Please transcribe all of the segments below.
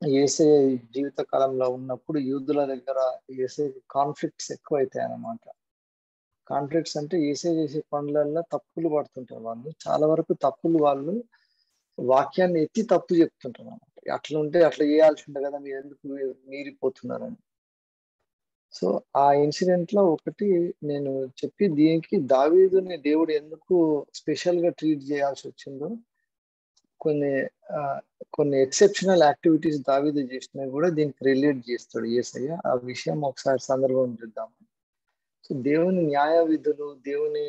ఏసే జీవిత కాలంలో ఉన్నప్పుడు యూదుల దగ్గర ఏసే కాన్ఫ్లిక్ట్స్ ఎక్కువ అవుతాయి అన్నమాట కాన్ఫ్లిక్ట్స్ అంటే ఏసే చేసే పనులలో తప్పులు పడుతుంటారు వాళ్ళు చాలా వరకు తప్పులు వాళ్ళు వాక్యాన్ని ఎత్తి తప్పు చెప్తుంటారు అన్నమాట అట్లా ఉంటే అట్లా చేయాల్సి ఉంటుంది కదా మీరు ఎందుకు మీరు మీరిపోతున్నారని సో ఆ ఇన్సిడెంట్ లో ఒకటి నేను చెప్పి దీనికి దావీదుని దేవుడు ఎందుకు స్పెషల్ గా ట్రీట్ చేయాల్సి వచ్చిందో కొన్ని కొన్ని ఎక్సెప్షనల్ యాక్టివిటీస్ దావీదు చేసినా కూడా దీనికి రిలేట్ చేస్తాడు ఏసయ్య ఆ విషయం ఒకసారి సందర్భం చూద్దాం సో దేవుని న్యాయ విధులు దేవుని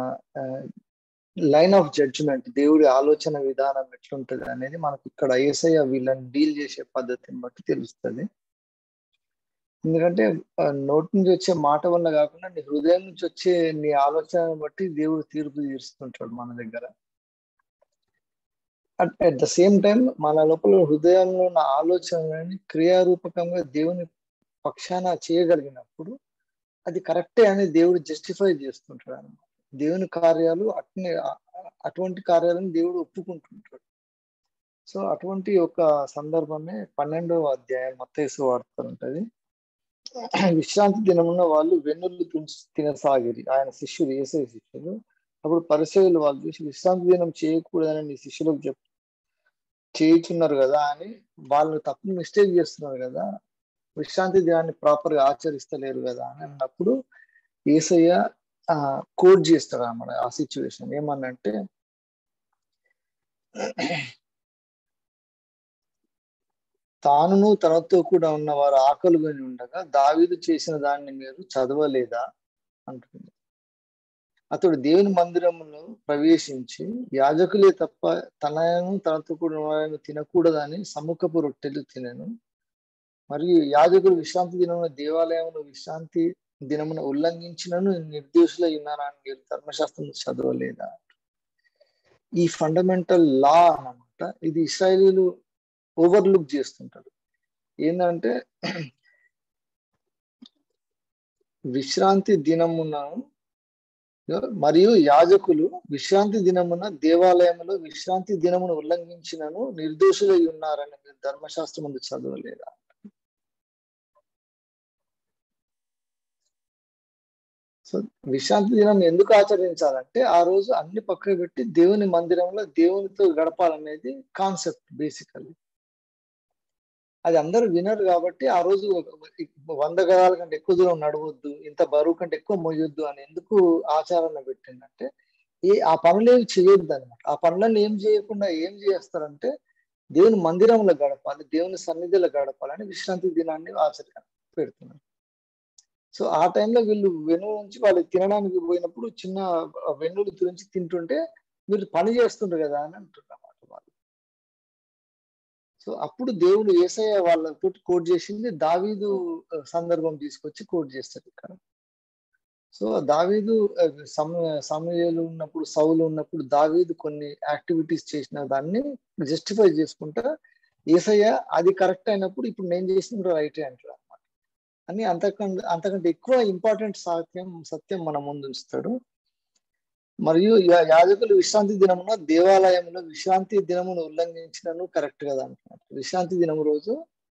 లైన్ ఆఫ్ జడ్జిమెంట్ దేవుడి ఆలోచన విధానం ఎట్లుంటది అనేది మనకు ఇక్కడ ఏసయ్య వీళ్ళని డీల్ చేసే పద్ధతిని బట్టి తెలుస్తుంది ఎందుకంటే నోటి నుంచి వచ్చే మాట వల్ల కాకుండా నీ హృదయం నుంచి వచ్చే నీ ఆలోచన బట్టి దేవుడు తీర్పు తీరుస్తుంటాడు మన దగ్గర అట్ ద సేమ్ టైం మన లోపల హృదయంలో ఉన్న ఆలోచనలని క్రియారూపకంగా దేవుని పక్షాన చేయగలిగినప్పుడు అది కరెక్టే అని దేవుడు జస్టిఫై చేస్తుంటాడు అనమాట దేవుని కార్యాలు అట్నే అటువంటి కార్యాలను దేవుడు ఒప్పుకుంటుంటాడు సో అటువంటి ఒక సందర్భమే పన్నెండవ అధ్యాయం మత్తేసు వాడుతూ ఉంటది విశ్రాంతి దినమున వాళ్ళు వెన్నులు తినసాగిరి ఆయన శిష్యులు వేసే శిష్యులు అప్పుడు పరిచయలు వాళ్ళు చూసి విశ్రాంతి దినం చేయకూడదని నీ శిష్యులకు చెప్ చేయుచున్నారు కదా అని వాళ్ళు తప్పు మిస్టేక్ చేస్తున్నారు కదా విశ్రాంతి దినాన్ని ప్రాపర్ గా ఆచరిస్తలేరు కదా అని అన్నప్పుడు ఏసయ్య ఆ కోడ్ చేస్తాడు అన్నమాట ఆ సిచ్యువేషన్ ఏమన్నంటే తానును తనతో కూడా ఉన్న వారు ఆకలిగొని ఉండగా దావీదు చేసిన దాన్ని మీరు చదవలేదా అంటుంది అతడు దేవుని మందిరమును ప్రవేశించి యాజకులే తప్ప తనను తనతో కూడా వారిని తినకూడదని సముఖపు రొట్టెలు తినను మరియు యాజకులు విశ్రాంతి దినమున దేవాలయమును విశ్రాంతి దినమున ఉల్లంఘించినను నిర్దోషులై ఉన్నారని మీరు ధర్మశాస్త్రం చదవలేదా ఈ ఫండమెంటల్ లా అన్నమాట ఇది ఇస్రాయలీలు ఓవర్లుక్ చేస్తుంటారు ఏంటంటే విశ్రాంతి దినమున మరియు యాజకులు విశ్రాంతి దినమున దేవాలయంలో విశ్రాంతి దినమును ఉల్లంఘించినను నిర్దోషులై ఉన్నారని మీరు ధర్మశాస్త్రం ముందు చదవలేదా సో విశ్రాంతి దినం ఎందుకు ఆచరించాలంటే ఆ రోజు అన్ని పక్కకు పెట్టి దేవుని మందిరంలో దేవునితో గడపాలనేది కాన్సెప్ట్ బేసికల్లీ అది అందరూ వినరు కాబట్టి ఆ రోజు వంద గదాల కంటే ఎక్కువ దూరం నడవద్దు ఇంత బరువు కంటే ఎక్కువ మోయొద్దు అని ఎందుకు ఆచారణ పెట్టిందంటే ఏ ఆ పనులు ఏమి చేయొద్దు అనమాట ఆ పనులను ఏం చేయకుండా ఏం చేస్తారంటే దేవుని మందిరంలో గడపాలి దేవుని సన్నిధిలో గడపాలని విశ్రాంతి దినాన్ని ఆచరణ పెడుతున్నారు సో ఆ టైంలో వీళ్ళు వెను నుంచి వాళ్ళు తినడానికి పోయినప్పుడు చిన్న వెన్నులు గురించి తింటుంటే మీరు పని చేస్తుండ్రు కదా అని అంటున్నమాట వాళ్ళు సో అప్పుడు దేవుడు ఏసయ్య వాళ్ళతో కోట్ చేసింది దావీదు సందర్భం తీసుకొచ్చి కోట్ చేస్తారు ఇక్కడ సో దావీదు సమయ సమయాలు ఉన్నప్పుడు సౌలు ఉన్నప్పుడు దావీదు కొన్ని యాక్టివిటీస్ చేసిన దాన్ని జస్టిఫై చేసుకుంటా ఏసయ్య అది కరెక్ట్ అయినప్పుడు ఇప్పుడు నేను చేసిన రైటే అంటారు అనమాట అని అంతకంటే అంతకంటే ఎక్కువ ఇంపార్టెంట్ సత్యం సత్యం మన ముందు ఉంచుతాడు మరియు యాజకులు విశ్రాంతి దినమున దేవాలయంలో విశ్రాంతి దినమును ఉల్లంఘించినను కరెక్ట్ కదా అంటున్నారు విశ్రాంతి దినం రోజు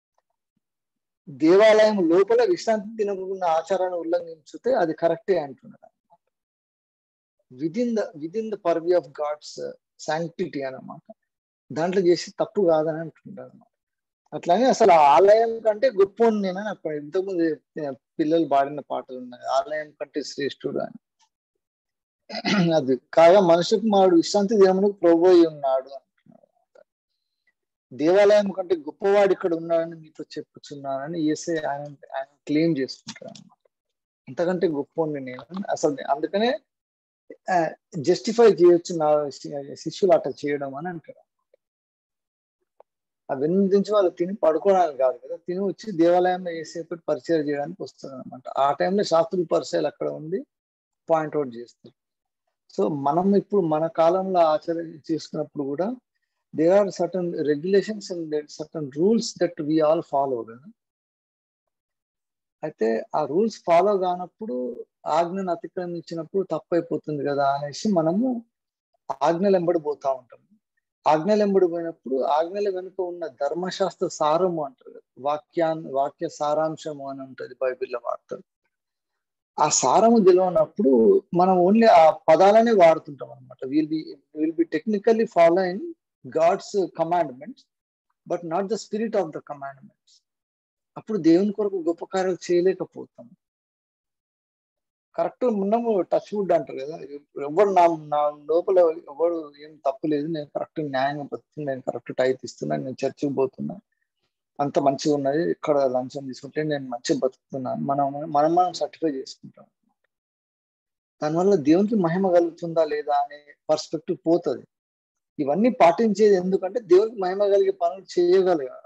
దేవాలయం లోపల విశ్రాంతి దినం ఉన్న ఆచారాన్ని ఉల్లంఘించితే అది కరెక్టే అంటున్నాడు అనమాట within the within the purview of God's sanctity అనమాట దాంట్లో చేసి తప్పు కాదని అంటున్నాడు అనమాట అట్లానే అసలు ఆలయం కంటే గొప్ప నేను అప్పుడు ఇంతకుముందు పిల్లలు పాడిన పాటలు ఉన్నాయి ఆలయం కంటే శ్రేష్ఠుడు అని అది కాగా మనుషు కుమారుడు విశ్రాంతి దేవునికి ప్రభుయి ఉన్నాడు అంటున్నాడు దేవాలయం కంటే గొప్పవాడు ఇక్కడ ఉన్నాడని మీతో చెప్పుచున్నానని ఏసే ఆయన ఆయన క్లెయిమ్ చేసుకుంటాడు అనమాట అంతకంటే గొప్ప నేను అసలు అందుకనే జస్టిఫై చేయొచ్చు నా శిష్యులు అట్లా చేయడం అని అంటారు ఆ వెన్నుదించి వాళ్ళు తిని పడుకోవడానికి కాదు కదా తిని వచ్చి దేవాలయంలో వేసేపటి పరిచయం చేయడానికి వస్తారు అనమాట ఆ టైంలో శాస్త్రుల పరిచయాలు అక్కడ ఉండి పాయింట్అవుట్ చేస్తారు సో మనం ఇప్పుడు మన కాలంలో ఆచరణ చేసుకున్నప్పుడు కూడా there are certain regulations and certain rules that we all follow కదా అయితే ఆ రూల్స్ ఫాలో కానప్పుడు ఆజ్ఞను అతిక్రమించినప్పుడు తప్పు అయిపోతుంది కదా అనేసి మనము ఆజ్ఞలు వెంబడి పోతా ఉంటాం ఆజ్ఞలెంబడి పోయినప్పుడు ఆజ్ఞల వెనుక ఉన్న ధర్మశాస్త్ర సారము అంటారు కదా వాక్యాన్ వాక్య సారాంశము అని ఉంటుంది బైబిల్లో వాడతారు ఆ సారము తెలియనప్పుడు మనం ఓన్లీ ఆ పదాలనే వాడుతుంటాం అనమాట will be will be technically following God's commandments but not the spirit of the commandments అప్పుడు దేవుని కొరకు గొప్ప కార్యాలు చేయలేకపోతాం కరెక్ట్ ఉన్నాము టచ్ వుడ్ అంటారు కదా ఎవరు నా నా లోపల ఎవరు ఏం తప్పు లేదు నేను కరెక్ట్ న్యాయంగా బతుకుతున్నా నేను కరెక్ట్ టైప్ ఇస్తున్నా నేను చర్చికి పోతున్నా అంత మంచిగా ఉన్నది ఇక్కడ లంచం తీసుకుంటే నేను మంచిగా బతుకుతున్నాను మనం మనం మనం సర్టిఫై చేసుకుంటాం దానివల్ల దేవునికి మహిమ కలుగుతుందా లేదా అనే పర్స్పెక్టివ్ పోతుంది ఇవన్నీ పాటించేది ఎందుకంటే దేవునికి మహిమ కలిగే పనులు చేయగలగాలి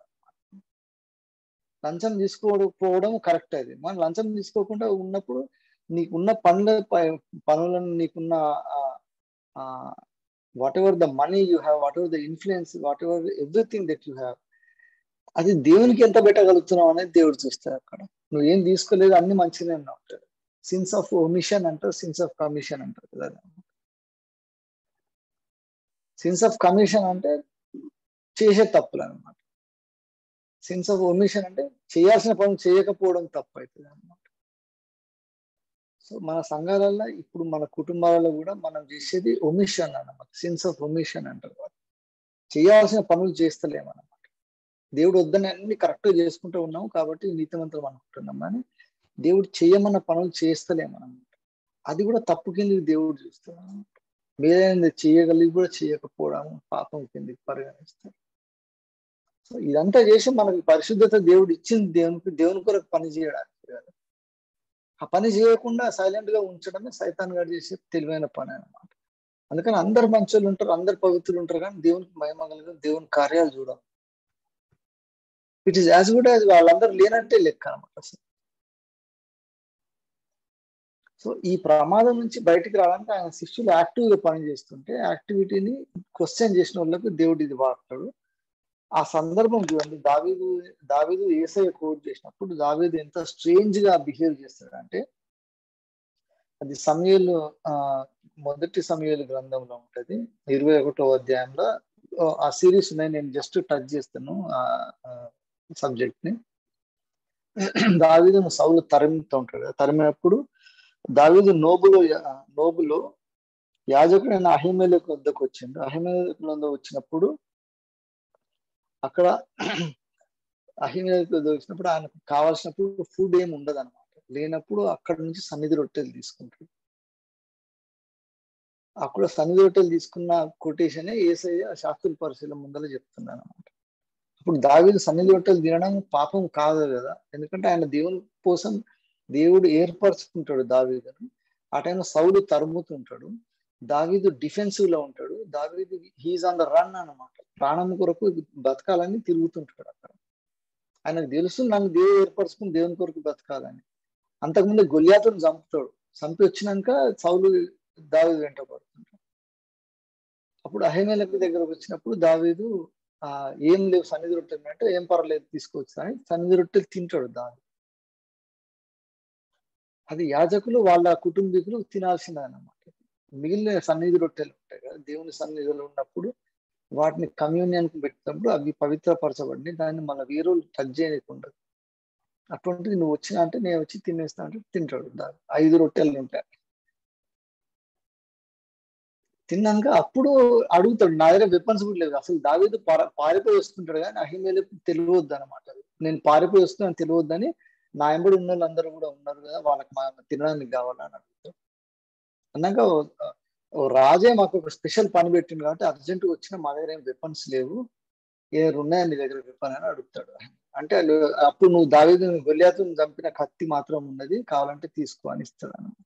లంచం తీసుకోకపోవడం కరెక్ట్ అది మనం లంచం తీసుకోకుండా ఉన్నప్పుడు నీకున్న పనుల పనులను నీకున్న whatever the money you have whatever the influence whatever everything that you have అది దేవునికి ఎంత పెట్టగలుగుతున్నావు అనేది దేవుడు చూస్తాడు అక్కడ నువ్వు ఏం తీసుకోలేదు అన్ని మంచిగానే ఉంటాడు సిన్స్ ఆఫ్ ఒమిషన్ అంటారు సిన్స్ ఆఫ్ కమిషన్ అంటారు కదా సిన్స్ ఆఫ్ కమిషన్ అంటే చేసే తప్పులు అనమాట సిన్స్ ఆఫ్ ఒమిషన్ అంటే చేయాల్సిన పనులు చేయకపోవడం తప్పు అవుతుంది అనమాట సో మన సంఘాలలో ఇప్పుడు మన కుటుంబాలలో కూడా మనం చేసేది ఒమిషన్ అన్నమాట సిన్స్ ఆఫ్ ఒమిషన్ అంటారు చేయాల్సిన పనులు చేస్తలేమన్నమాట దేవుడు వద్దని అన్ని కరెక్ట్గా చేసుకుంటూ ఉన్నాం కాబట్టి నీతిమంతులు అనుకుంటున్నాం కానీ దేవుడు చేయమన్న పనులు చేస్తలేమన్నమాట అది కూడా తప్పు కిందకి దేవుడు చూస్తున్నాడు మీరైనా చేయగలిగి కూడా చేయకపోవడం పాపం కిందకి పరిగణిస్తారు సో ఇదంతా చేసి మనకి పరిశుద్ధత దేవుడు ఇచ్చింది దేవునికి దేవుని కొరకు పని చేయడానికి కదా ఆ పని చేయకుండా సైలెంట్ గా ఉంచడమే సైతాన్ గారు చేసే తెలివైన పని అనమాట అందుకని అందరు మంచోళ్ళు ఉంటారు అందరు పవిత్రులు ఉంటారు కానీ దేవునికి మహిమ కలిగిన దేవుని కార్యాలు చూడం it is as good as వాళ్ళందరూ లేనట్టే లెక్క అనమాట అసలు సో ఈ ప్రమాదం నుంచి బయటికి రావడానికి ఆయన శిష్యులు యాక్టివ్ గా పనిచేస్తుంటే యాక్టివిటీని క్వశ్చన్ చేసిన వాళ్ళకు దేవుడు ఇది వాడతాడు ఆ సందర్భం చూడండి దావీదు దావీదు ఏసఐ కోట్ చేసినప్పుడు దావీదు ఎంత స్ట్రేంజ్ గా బిహేవ్ చేస్తాడు అంటే అది సమయలు ఆ మొదటి సమయాలు గ్రంథంలో ఉంటది ఇరవై ఒకటో అధ్యాయంలో ఆ సిరీస్ ఉన్నాయి నేను జస్ట్ టచ్ చేస్తాను ఆ సబ్జెక్ట్ ని దావీదు సౌలు తరిమితో ఉంటాడు తరిమినప్పుడు దావీదు నోబులో నోబులో యాజకుడైన అహిమేలకు వద్దకు వచ్చిండు అహిమేలకు వద్ద వచ్చినప్పుడు అక్కడ అహిమేలకు వచ్చినప్పుడు ఆయనకు కావాల్సినప్పుడు ఫుడ్ ఏమి ఉండదు అనమాట లేనప్పుడు అక్కడ నుంచి సన్నిధి రొట్టెలు తీసుకుంటాడు అక్కడ సన్నిధి రొట్టెలు తీసుకున్న కొటేషనే ఏసయ్య శాస్త్రుల పరిశీలన ముందర చెప్తున్నాను అనమాట అప్పుడు దావీదు సన్నిధి రొట్టెలు తినడం పాపం కాదు కదా ఎందుకంటే ఆయన దేవుని కోసం దేవుడు ఏర్పరచుకుంటాడు దావీదును ఆ టైంలో సౌలు తరుముతుంటాడు దావీదు డిఫెన్సివ్ లో ఉంటాడు దావీదు హీజ్ ఆన్ ద రన్ అనమాట ప్రాణం కొరకు బతకాలని తిరుగుతుంటాడు అక్కడ ఆయనకు తెలుసు నన్ను దేవుడు ఏర్పరచుకుని దేవుని కొరకు బతకాలని అంతకుముందు గొల్యాతును చంపుతాడు చంపి వచ్చినాక సౌలు దావీదు వెంట పడుతుంటాడు అప్పుడు అహిమేలకు దగ్గరకు వచ్చినప్పుడు దావీదు ఆ ఏం లేవు సన్నిధి రొట్టెలు అంటే ఏం పర్వాలేదు తీసుకోవచ్చు అని సన్నిధి రొట్టెలు తింటాడు దావి అది యాజకులు వాళ్ళ కుటుంబీకులు తినాల్సిందే అన్నమాట మిగిలిన సన్నిధి రొట్టెలు ఉంటాయి కదా దేవుని సన్నిధిలో ఉన్నప్పుడు వాటిని కమ్యూనియన్కి పెట్టినప్పుడు అవి పవిత్రపరచబడి దాన్ని మన వీరులు టచ్ చేయకుండా అటువంటిది నువ్వు వచ్చినా అంటే నేను వచ్చి తినేస్తా అంటే తింటాడు దాని ఐదు రొట్టెలు ఉంటాయి తిన్నాక అప్పుడు అడుగుతాడు నా దగ్గర వెపన్స్ కూడా లేదు అసలు దావేది పారిపోయి వస్తుంటాడు కానీ అహిమేలకు తెలియవద్దు అనమాట నేను పారిపోయి వస్తున్నాను తెలియవద్దని నా ఎంబడి ఉన్న వాళ్ళందరూ కూడా ఉన్నారు కదా వాళ్ళకి మా తినడానికి కావాలని అడుగుతాడు అన్నాక రాజే మాకు ఒక స్పెషల్ పని పెట్టింది కాబట్టి అర్జెంట్ వచ్చిన మా దగ్గర ఏం వెపన్స్ లేవు ఏ ఉన్నాయా నీ దగ్గర వెపన్ అని అడుగుతాడు అంటే అప్పుడు నువ్వు దావేది గొల్యాతుని చంపిన కత్తి మాత్రం ఉన్నది కావాలంటే తీసుకో అని ఇస్తాడు అనమాట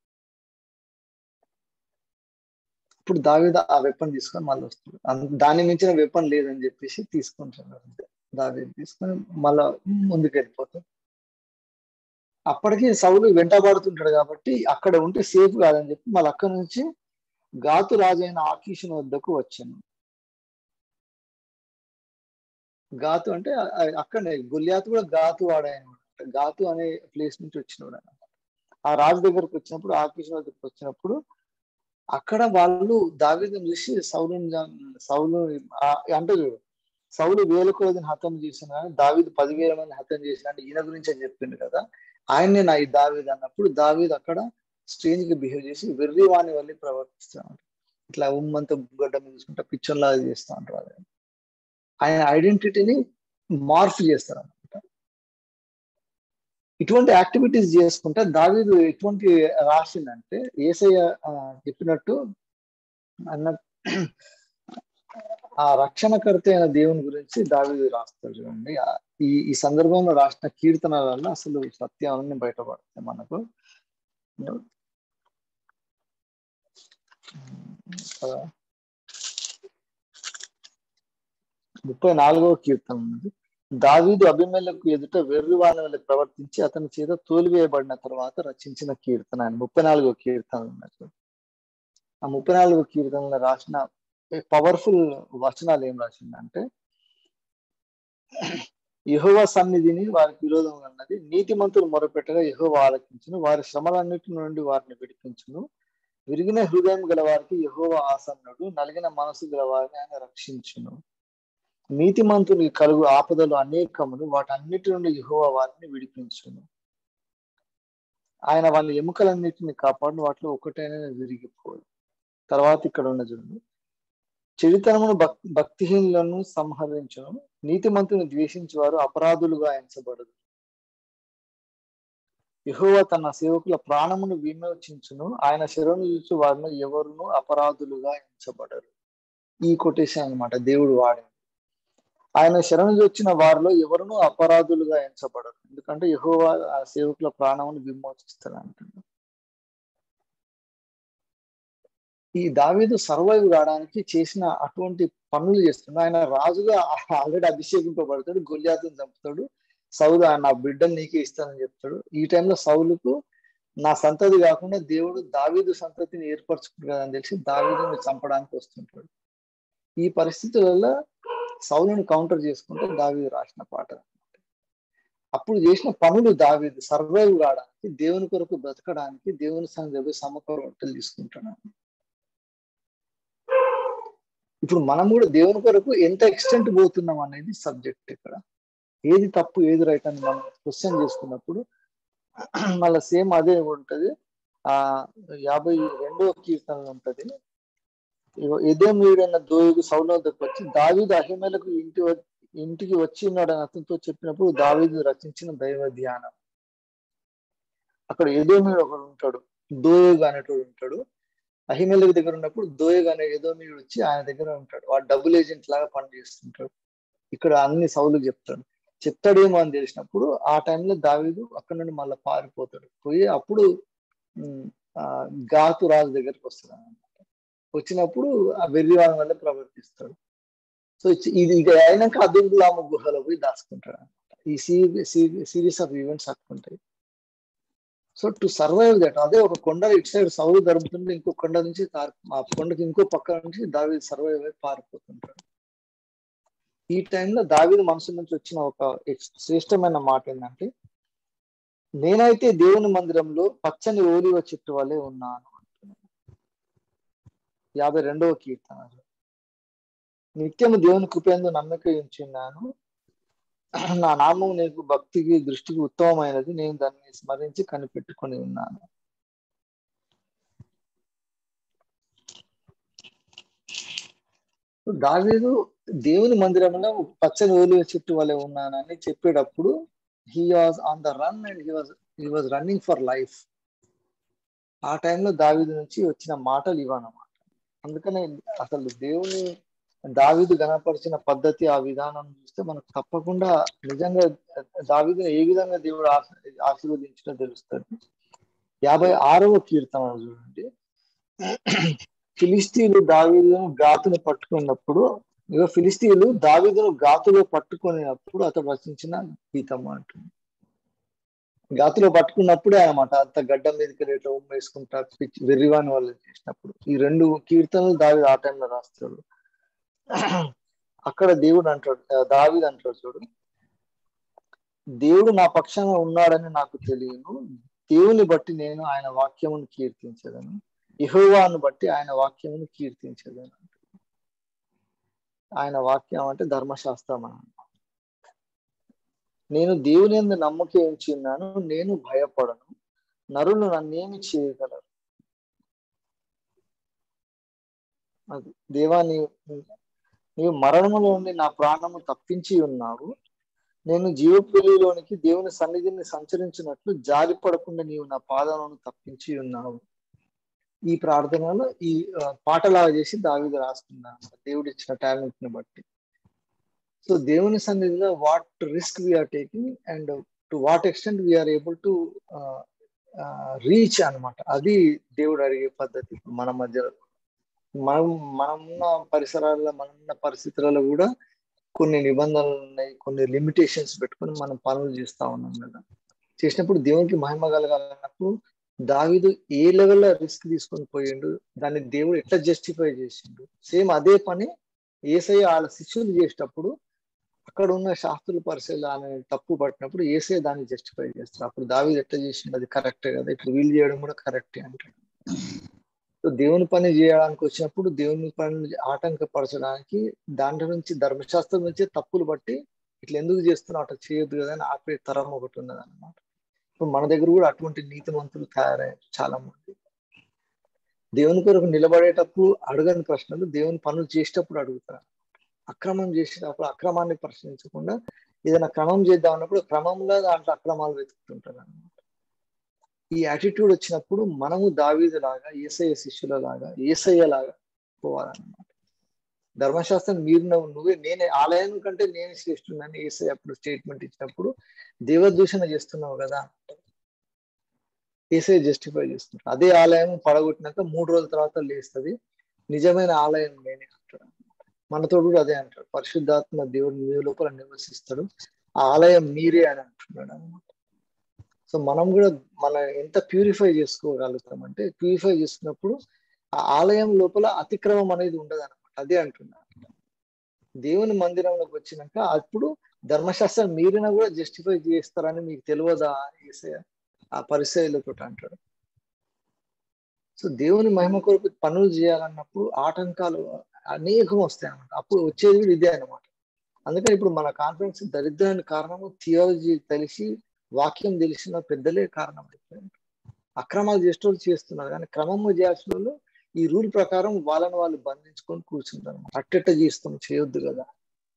ఇప్పుడు దావేద ఆ వెపన్ తీసుకొని మళ్ళీ వస్తాడు దాని మించిన వెపన్ లేదని చెప్పేసి తీసుకుంటాడు దావేది తీసుకొని మళ్ళా ముందుకు వెళ్ళిపోతాడు అప్పటికి సౌలు వెంటబడుతుంటాడు కాబట్టి అక్కడ ఉంటే సేఫ్ కాదని చెప్పి మళ్ళీ అక్కడ నుంచి గాతు రాజైన ఆకీషుని వద్దకు వచ్చాను గాతు అంటే అక్కడనే గుల్యాతు కూడా గాతు వాడాయనమాట గాతు అనే ప్లేస్ నుంచి వచ్చినవాడు అనమాట ఆ రాజు దగ్గరకు వచ్చినప్పుడు ఆకీషుని వద్దకు వచ్చినప్పుడు అక్కడ వాళ్ళు దావీదుని చూసి సౌలుని జా- సౌలు ఆ- అంటే చూడు సౌలు వేల కొలదిని హతం చేసిన కానీ దావీదు పదివేల మంది హతం చేసిన అంటే ఈయన గురించి అని చెప్పిండు కదా ఆయన్నే నా ఈ దావీదు అన్నప్పుడు దావీదు అక్కడ స్ట్రేంజ్ గా బిహేవ్ చేసి వెర్రి వాణి వల్ల ప్రవర్తిస్తున్నాడు ఇట్లా ఉమ్మంతా గడ్డ మీద చూసుకుంటా పిక్చర్ లాగా చేస్తా ఉంటారు అది. ఆయన ఐడెంటిటీని మార్ఫ్ చేస్తారు అనమాట ఇటువంటి యాక్టివిటీస్ చేసుకుంటే దావీదు ఎటువంటి రాసిందంటే ఏసయ్య ఆ, చెప్పినట్టు అన్న ఆ రక్షణకర్త అయిన దేవుని గురించి దావీదు రాస్తాడు చూడండి ఆ- ఈ ఈ సందర్భంలో రాసిన కీర్తనల వల్ల అసలు సత్యాలన్నీ బయటపడతాయి మనకు ఆ, ముప్పై నాలుగవ కీర్తన ఉన్నది దావీదు అభిమేలకు ఎదుట వెర్రి వాళ్ళ వల్ల ప్రవర్తించి అతని చేత తోలివేయబడిన తర్వాత రచించిన కీర్తన అని ముప్పై నాలుగో కీర్తన ఉన్నది ఆ ముప్పై నాలుగో కీర్తనలో రాసిన పవర్ఫుల్ వచనాలు ఏం రాసిందంటే యహోవ సన్నిధిని వారికి విరోధంగా ఉన్నది నీతిమంతులు మొరపెట్టగా యహోవ ఆలకించును వారి శ్రమలన్నిటి నుండి వారిని విడిపించును విరిగిన హృదయం గల వారికి యహోవ ఆసన్నుడు నలిగిన మనసు గల వారిని ఆయన రక్షించును నీతిమంతుని కలుగు ఆపదలు అనేకములు వాటన్నిటి నుండి యహోవ వారిని విడిపించును ఆయన వాళ్ళ ఎముకలన్నిటిని కాపాడు వాటిలో ఒకటైనా విరిగిపోదు తర్వాత ఇక్కడ ఉన్న చూడండి చెడుతనమును భక్ భక్తిహీనులను సంహరించును నీతిమంతుని ద్వేషించి వారు అపరాధులుగా ఎంచబడదు యెహోవా తన సేవకుల ప్రాణమును విమోచించును ఆయన శరణు చూసి వారిని ఎవరును అపరాధులుగా ఎంచబడరు ఈ కొటేషన్ అన్నమాట దేవుడు వాడింది ఆయన శరణు వచ్చిన వారిలో ఎవరును అపరాధులుగా ఎంచబడరు ఎందుకంటే యెహోవా ఆ సేవకుల ప్రాణమును విమోచిస్తారు అంటున్నాడు ఈ దావీదు సర్వైవ్ కావడానికి చేసిన అటువంటి పనులు చేస్తున్నాడు ఆయన రాజుగా ఆల్రెడీ అభిషేకింపబడతాడు గొల్యాతుని చంపుతాడు సౌలు నా బిడ్డను నీకే ఇస్తానని చెప్తాడు ఈ టైంలో సౌలుకు నా సంతతి కాకుండా దేవుడు దావీదు సంతతిని ఏర్పరచుకుంటాడని తెలిసి దావీదుని చంపడానికి వస్తుంటాడు ఈ పరిస్థితులలో సౌలుని కౌంటర్ చేసుకుంటే దావీదు రాసిన పాట అప్పుడు చేసిన పనులు దావీదు సర్వైవ్ కావడానికి దేవుని కొరకు బ్రతకడానికి దేవుని సంఘ సమకూరలు తీసుకుంటాడు ఇప్పుడు మనం కూడా దేవుని కొరకు ఎంత ఎక్స్టెంట్ పోతున్నాం అనేది సబ్జెక్ట్ ఇక్కడ ఏది తప్పు ఏది రైట్ అని మనం క్వశ్చన్ చేసుకున్నప్పుడు మళ్ళీ సేమ్ అదే ఉంటది ఆ యాభై రెండవ కీర్తనలు ఉంటది ఇదే మీడన్న దోయుగు సౌలద్దకు వచ్చి దావీదు అహిమేలకు ఇంటి ఇంటికి వచ్చి ఉన్నాడని అతనితో చెప్పినప్పుడు దావీదు రచించిన దైవ ధ్యానం అక్కడ ఏదో మీరు ఒకడు ఉంటాడు దోయోగు అనేటోడు ఉంటాడు అహిమేలకు దగ్గర ఉన్నప్పుడు దోయగ్ అనే ఏదో మీరు వచ్చి ఆయన దగ్గర ఉంటాడు వాడు డబుల్ ఏజెంట్ లాగా పనిచేస్తుంటాడు ఇక్కడ అన్ని సౌలు చెప్తాడు చెప్తాడేమో అని తెలిసినప్పుడు ఆ టైంలో దావీదు అక్కడ నుండి మళ్ళీ పారిపోతాడు పోయి అప్పుడు ఆ గాతు రాజు దగ్గరికి వస్తాడు అనమాట వచ్చినప్పుడు ఆ వెర్రివాదం వల్ల ప్రవర్తిస్తాడు సో ఇది ఇక అయినాక అదుగులామ గుహలో పోయి దాచుకుంటాడు అనమాట ఈ సిరీస్ ఆఫ్ ఈవెంట్స్ అట్టుకుంటాయి సో టు సర్వైవ్ దట్ అదే ఒక కొండ ఇటు సైడ్ సౌలు జరుగుతుంటే ఇంకో కొండ నుంచి ఆ కొండకి ఇంకో పక్క నుంచి దావీ సర్వైవ్ అయి పారిపోతుంటాడు ఈ టైంలో దావీదు మనసు నుంచి వచ్చిన ఒక శ్రేష్టమైన మాట ఏంటంటే నేనైతే దేవుని మందిరంలో పచ్చని ఓలివ చెట్టు వలె ఉన్నాను యాభై రెండవ కీర్తన నిత్యము దేవుని కృపేందు నమ్మిక ఉంచున్నాను నా నామం నీకు భక్తికి దృష్టికి ఉత్తమమైనది నేను దాన్ని స్మరించి కనిపెట్టుకొని ఉన్నాను దావీదు దేవుని మందిరంలో పచ్చని ఓలి చెట్టు వలె ఉన్నానని చెప్పేటప్పుడు he was on the run and he was he was running for life ఆ టైంలో దావీదు నుంచి వచ్చిన మాటలు ఇవన్నమాట అందుకనే అసలు దేవుని దావీదు గణపరిచిన పద్ధతి ఆ విధానం చూస్తే మనకు తప్పకుండా నిజంగా దావీదు ఏ విధంగా దేవుడు ఆశీర్వదించడం తెలుస్తుంది యాభై ఆరవ కీర్తన చూడండి ఫిలిస్తీన్లు దావీదును గాతును పట్టుకున్నప్పుడు ఇక ఫిలిస్తీన్లు దావీదును గాతులో పట్టుకునేటప్పుడు అతడు రచించిన గీతం అంటుంది గాతులో పట్టుకున్నప్పుడే అనమాట అంత గడ్డ మీదకి రేట్లో ఉమ్మ వేసుకుంటా వెర్రివాని వాళ్ళు చేసినప్పుడు ఈ రెండు కీర్తనలు దావి ఆ టైంలో రాస్తాడు అక్కడ దేవుడు అంటాడు దావిది అంటాడు చూడు దేవుడు నా పక్షంగా ఉన్నాడని నాకు తెలియను దేవుని బట్టి నేను ఆయన వాక్యమును కీర్తించదను యహోవాను బట్టి ఆయన వాక్యమును కీర్తించదు ఆయన వాక్యం అంటే ధర్మశాస్త్రం అని నేను దేవుని ఎందు నమ్మకం ఉంచి ఉన్నాను నేను భయపడను నరులు నన్నేమి చేయగలరు అది దేవా నీవు నీవు మరణములో నుండి నా ప్రాణము తప్పించి ఉన్నావు నేను జీవపులిలోనికి దేవుని సన్నిధిని సంచరించినట్లు జారి పడకుండా నీవు నా పాదములను తప్పించి ఉన్నావు ఈ ప్రార్థనలో ఈ పాటలాగా చేసి దావిది రాస్తున్నాను దేవుడు ఇచ్చిన టాలెంట్ ని బట్టి సో దేవుని సన్నిధిలో what risk we are taking and to what extent we are able to reach అనమాట అది దేవుడు అడిగే పద్ధతి మన మధ్యలో మనం మనమున్న పరిసరాల్లో మనమున్న పరిస్థితులలో కూడా కొన్ని నిబంధనలు ఉన్నాయి కొన్ని లిమిటేషన్స్ పెట్టుకొని మనం పనులు చేస్తా ఉన్నాం కదా చేసినప్పుడు దేవునికి మహిమ కలగాలన్నప్పుడు దావిదు ఏ లెవెల్లో రిస్క్ తీసుకొని పోయిండు దాన్ని దేవుడు ఎట్లా జస్టిఫై చేసిండు సేమ్ అదే పని ఏసై వాళ్ళ శిష్యులు చేసేటప్పుడు అక్కడ ఉన్న శాస్త్రుల పరిశీలన అనే తప్పు పట్టినప్పుడు ఏసై దాన్ని జస్టిఫై చేస్తారు అప్పుడు దావిది ఎట్లా చేసిండు అది కరెక్టే కదా ఇప్పుడు వీళ్ళు చేయడం కూడా కరెక్టే అంటాడు సో దేవుని పని చేయడానికి వచ్చినప్పుడు దేవుని పని ఆటంకపరచడానికి దాంట్లో నుంచి ధర్మశాస్త్రం నుంచి తప్పులు బట్టి ఇట్లా ఎందుకు చేస్తున్నావు అట్లా చేయొద్దు కదా అని ఆపే తరం ఒకటి ఉన్నది అనమాట ఇప్పుడు మన దగ్గర కూడా అటువంటి నీతిమంతులు తయారయ్యారు చాలా మంది దేవుని కొరకు నిలబడేటప్పుడు అడగని ప్రశ్నలు దేవుని పనులు చేసేటప్పుడు అడుగుతారు అక్రమం చేసేటప్పుడు అక్రమాన్ని ప్రశ్నించకుండా ఏదైనా క్రమం చేద్దాం అన్నప్పుడు క్రమంలో దాంట్లో అక్రమాలు వెతుకుతుంటారు అనమాట ఈ యాటిట్యూడ్ వచ్చినప్పుడు మనము దావీదు లాగా ఏసయ్య శిష్యుల లాగా ఏసయ్య లాగా పోవాలన్నమాట ధర్మశాస్త్రం మీరు నువ్వే నేనే ఆలయం కంటే నేనే శ్రేష్ఠున్నాను ఏసై అప్పుడు స్టేట్మెంట్ ఇచ్చినప్పుడు దేవదూషణ చేస్తున్నావు కదా ఏసై జస్టిఫై చేస్తున్నాడు అదే ఆలయం పడగొట్టినాక మూడు రోజుల తర్వాత లేస్తుంది నిజమైన ఆలయం నేనే అంటాడు మనతో కూడా అదే అంటాడు పరిశుద్ధాత్మ దేవుడు మీ లోపల నివసిస్తాడు ఆ ఆలయం మీరే అని అంటున్నాడు అనమాట సో మనం కూడా మన ఎంత ప్యూరిఫై చేసుకోగలుగుతాం అంటే ప్యూరిఫై చేసుకున్నప్పుడు ఆ ఆలయం లోపల అతిక్రమం అనేది ఉండదు అనమాట అదే అంటున్నా దేవుని మందిరంలోకి వచ్చినాక అప్పుడు ధర్మశాస్త్రం మీరిన కూడా జస్టిఫై చేస్తారని మీకు తెలియదా ఏసయ ఆ పరిచయలతో అంటాడు సో దేవుని మహిమ కొరకు పనులు చేయాలన్నప్పుడు ఆటంకాలు అనేకం వస్తాయి అనమాట అప్పుడు వచ్చేది కూడా ఇదే అనమాట అందుకని ఇప్పుడు మన కాన్ఫరెన్స్ దరిద్రానికి కారణము థియాలజీ తెలిసి వాక్యం తెలిసిన పెద్దలే కారణం అయిపోయింది అక్రమాలు చేసేటోళ్ళు చేస్తున్నారు కానీ క్రమంగా చేయాల్సిన వాళ్ళు ఈ రూల్ ప్రకారం వాళ్ళని వాళ్ళు బంధించుకొని కూర్చుంటారు అట్టెట్ట చేస్తాం చేయొద్దు కదా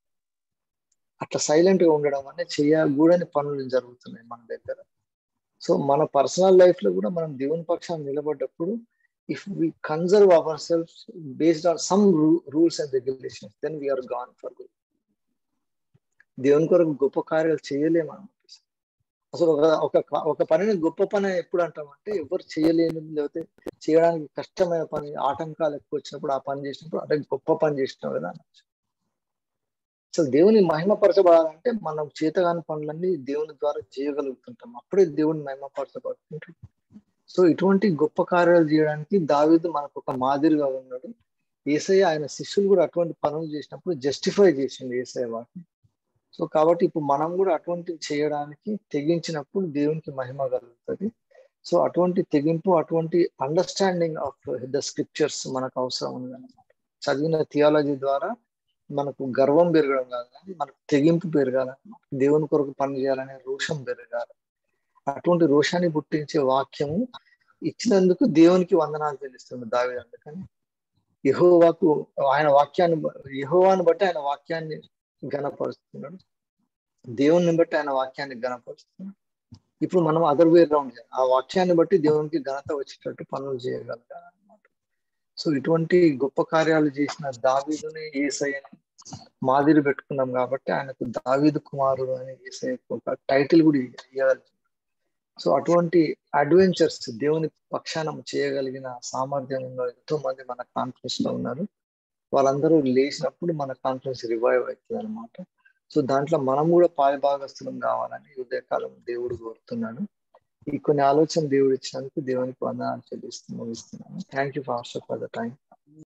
అట్లా సైలెంట్ గా ఉండడం అనేది చేయకూడని పనులు జరుగుతున్నాయి మన దగ్గర సో మన పర్సనల్ లైఫ్ లో కూడా మనం దేవుని పక్షాన్ని నిలబడ్డప్పుడు if we conserve our self based on some rules and regulations then we are gone for good దేవుని కొరకు గొప్ప కార్యాలు చేయలేము అన్నమాట అసలు ఒక ఒక ఒక పనిని గొప్ప పని ఎప్పుడు అంటామంటే ఎవరు చేయలేని లేకపోతే చేయడానికి కష్టమైన పని ఆటంకాలు ఎక్కువ వచ్చినప్పుడు ఆ పని చేసినప్పుడు అంటే గొప్ప పని చేసినావు కదా అనొచ్చు అసలు దేవుని మహిమపరచబడాలంటే మనం చేతగాని పనులన్నీ దేవుని ద్వారా చేయగలుగుతుంటాం అప్పుడే దేవుని మహిమపరచబడుతుంటాం సో ఇటువంటి గొప్ప కార్యాలు చేయడానికి దావీదు మనకు ఒక మాదిరిగా ఉన్నాడు ఏసయ్య ఆయన శిష్యులు కూడా అటువంటి పనులు చేసినప్పుడు జస్టిఫై చేసింది ఏసయ్య వాటిని సో కాబట్టి ఇప్పుడు మనం కూడా అటువంటి చేయడానికి తెగించినప్పుడు దేవునికి మహిమ కలుగుతుంది సో అటువంటి తెగింపు అటువంటి అండర్స్టాండింగ్ ఆఫ్ ద స్క్రిప్చర్స్ మనకు అవసరం ఉందన్నమాట చదివిన థియాలజీ ద్వారా మనకు గర్వం పెరగడం కాదు కానీ మనకు తెగింపు పెరగాలన్నమాట దేవుని కొరకు పని చేయాలనే రోషం పెరగాలి అటువంటి రోషాన్ని పుట్టించే వాక్యము ఇచ్చినందుకు దేవునికి వందనాలు తెలుస్తుంది దావి అందుకని యహోవాకు ఆయన వాక్యాన్ని యహోవాని బట్టి ఆయన వాక్యాన్ని గణపరుస్తున్నాడు దేవుని బట్టి ఆయన వాక్యాన్ని గణపరుస్తున్నాడు ఇప్పుడు మనం అదర్ వే రౌండ్ ఆ వాక్యాన్ని బట్టి దేవునికి ఘనత వచ్చేటట్టు పనులు చేయగలగాలన్నమాట సో ఇటువంటి గొప్ప కార్యాలు చేసిన దావీదుని ఏసయ్యని మాదిరి పెట్టుకున్నాం కాబట్టి ఆయనకు దావీదు కుమారుడు అని ఏసయ్యకు ఒక టైటిల్ కూడా ఇవ్వగలిగింది సో అటువంటి అడ్వెంచర్స్ దేవుని పక్షానం చేయగలిగిన సామర్థ్యం ఉన్న ఎంతో మంది మన కాన్ఫరెన్స్ లో ఉన్నారు వాళ్ళందరూ లేచినప్పుడు మన కాన్ఫరెన్స్ రివైవ్ అవుతుంది అనమాట సో దాంట్లో మనం కూడా పాలిభాగస్థులం కావాలని ఉదయకాలం దేవుడు కోరుతున్నాడు ఈ కొన్ని ఆలోచన దేవుడు ఇచ్చినందుకు దేవునికి వందనాలు చెల్లిస్తూ ముగిస్తున్నాను thank you pastor for the time